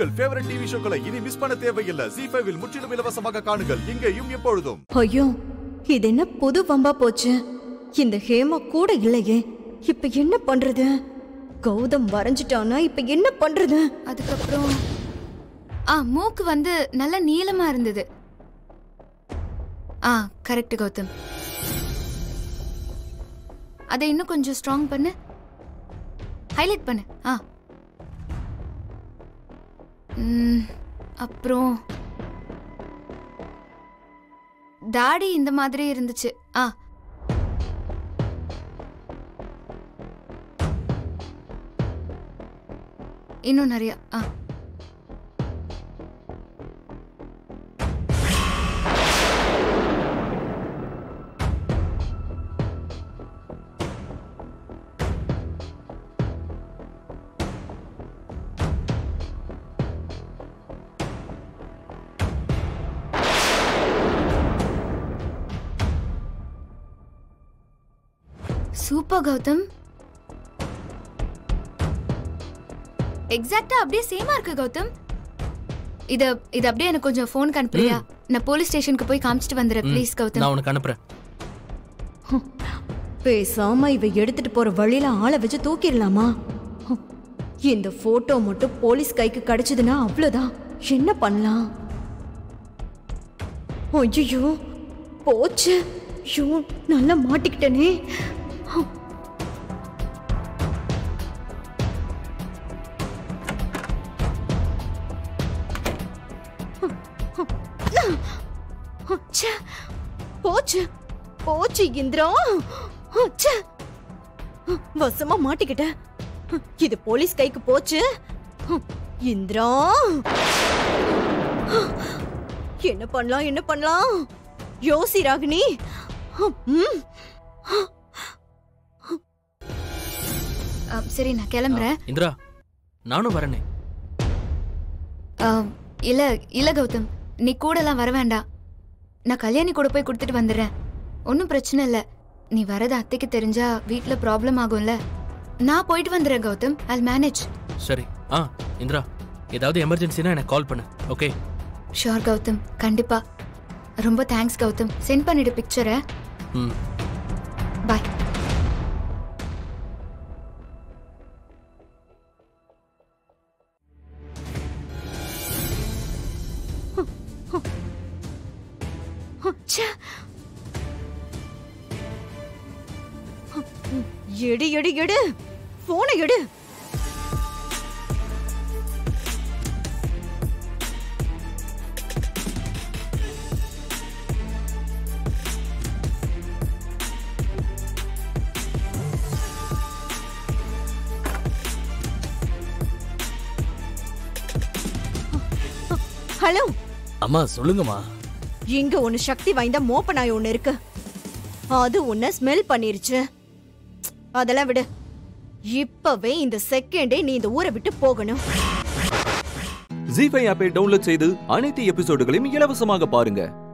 உங்கள் favourite TV ஷோக்களை இனி miss பண்ண தேவையில்லை ஜி ஃபைவில் முற்றிலும் இலவசமாக காணுங்கள் இங்கேயும் எப்பொழுதும் ஐயோ இது என்ன புது வம்பா போச்சு இந்த ஹேமா கூட இல்லையே இப்ப என்ன பண்றது கௌதம் வரைஞ்சிட்டானா இப்ப என்ன பண்றது அதுக்கப்புறம் ஆ மூக்கு வந்து நல்ல நீளமா இருந்தது ஆ கரெக்ட் கௌதம் அதை இன்னும் கொஞ்சம் ஸ்ட்ராங் பண்ணு ஹைலைட் பண்ணு ஆ ம், அப்புறம் தாடி இந்த மாதிரி இருந்துச்சு ஆ இன்னும் நிறைய ஆ சூப்பர் கௌதம் எக்ஸாக்ட்டா அப்படியே சேமா இருக்கு கௌதம் இத இது அப்படியே எனக்கு கொஞ்சம் ஃபோன் அனுப்புறியா நான் போலீஸ் ஸ்டேஷனுக்கு போய் காமிச்சிட்டு வந்துடுறேன் ப்ளீஸ் கௌதம் நான் உனக்கு அனுப்புறேன் பேசாம இவ எடுத்துட்டு போற வழியில ஆளை வச்சு தூக்கிடலாமா ஹம், இந்த போட்டோ மட்டும் போலீஸ் கைக்கு கிடைச்சதுன்னா அவ்வளவுதான் என்ன பண்ணலாம் ஐயோ போச்சு ஐயோ நல்லா மாட்டிக்கிட்டனே ஹம். ச்சே, போச்சு போச்சு இந்திரா ச்சே. வசமா மாட்டிக்கிட்டேன் இது போலீஸ் கைக்கு போச்சு இந்திரா என்ன பண்ணலாம் என்ன பண்ணலாம் யோசி ராகினி ம், ஆ, சரி நான் கிளம்புறேன் இந்திரா நானும் வரேனே ஆ, இல்ல இல்ல கௌதம் நீ கூடலாம் வர வேண்டாம் நான் கல்யாணி கூட போய் கொடுத்துட்டு வந்துடுறேன் ஒன்றும் பிரச்சனை இல்லை நீ வரது அத்தைக்கு தெரிஞ்சா வீட்டில் ப்ராப்ளம் ஆகும்ல நான் போயிட்டு வந்துடுறேன் கௌதம் ஐ மேனேஜ் சரி ஆ இந்திரா ஏதாவது எமர்ஜென்சினா எனக்கு கால் பண்ணு ஓகே ஷோர் கௌதம் கண்டிப்பா ரொம்ப தேங்க்ஸ் கௌதம் சென்ட் பண்ணிடு பிக்சரை ம் பாய் ச்சே. எடு எடு எடு போனை எடு ஹலோ அம்மா சொல்லுங்கம்மா இங்க ஒன்னு சக்தி வாய்ந்த மோப்ப நாய் ஒண்ணு இருக்கு அது உன்னை ஸ்மெல் பண்ணிருச்சு அதெல்லாம் விடு இப்பவே இந்த செகண்டே நீ இந்த ஊரை விட்டு போகணும் ஜி ஃபைவ் ஆப்பை டவுன்லோட் செய்து அனைத்து எபிசோடுகளையும் இலவசமாக பாருங்க